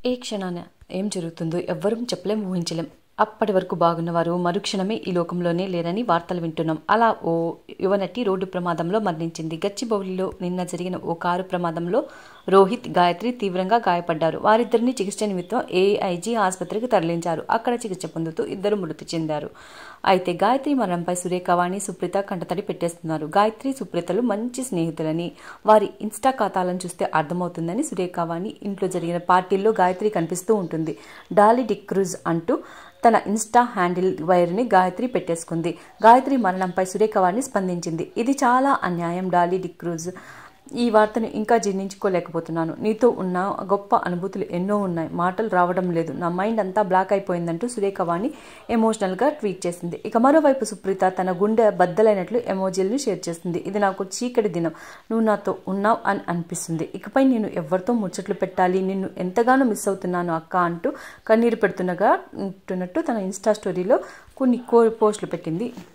ఏ క్షణాన ఏం జరుగుతుందో ఎవ్వరూ చెప్పలేం ఊహించలేం అప్పటి వరకు బాగున్నవారు మరుక్షణమే ఈ లోకంలోనే లేరని వార్తలు వింటున్నాం అలా ఓ యువనటి రోడ్డు ప్రమాదంలో మరణించింది గచ్చిబౌలిలో నిన్న జరిగిన ఓ కారు ప్రమాదంలో రోహిత్ గాయత్రి తీవ్రంగా గాయపడ్డారు వారిద్దరిని చికిత్స నిమిత్తం ఏఐజీ ఆసుపత్రికి తరలించారు అక్కడ చికిత్స పొందుతూ ఇద్దరు మృతి చెందారు అయితే గాయత్రి మరణంపై సురేఖవాణి సుప్రీత కంటతడి పెట్టేస్తున్నారు గాయత్రి సుప్రీతలు మంచి స్నేహితులని వారి ఇన్స్టా ఖాతాలను చూస్తే అర్థమవుతుందని సురేఖవాణి ఇంట్లో జరిగిన పార్టీల్లో గాయత్రి కనిపిస్తూ ఉంటుంది డాలీ డిక్రూజ్ అంటూ తన ఇన్స్టా హ్యాండిల్ వైర్ని గాయత్రి పెట్టేసుకుంది గాయత్రి మరణంపై సురేఖవాణి స్పందించింది ఇది చాలా అన్యాయం డాలీ డిక్రూజ్ ఈ వార్తను ఇంకా జీర్ణించుకోలేకపోతున్నాను నీతో ఉన్న గొప్ప అనుభూతులు ఎన్నో ఉన్నాయి మాటలు రావడం లేదు నా మైండ్ అంతా బ్లాక్ అయిపోయిందంటూ సురేఖవాణి ఎమోషనల్గా ట్వీట్ చేసింది ఇక మరోవైపు సుప్రీత తన గుండె బద్దలైనట్లు ఎమోజీలను షేర్ చేస్తుంది ఇది నాకు చీకటి దినం నువ్వు నాతో ఉన్నావు అని అనిపిస్తుంది ఇకపై నేను ఎవరితో ముచ్చట్లు పెట్టాలి నిన్ను ఎంతగానో మిస్ అవుతున్నాను అక్క అంటూ కన్నీరు పెడుతున్నగా ఉంటున్నట్టు తన ఇన్స్టా స్టోరీలో కొన్ని కో పోస్టులు పెట్టింది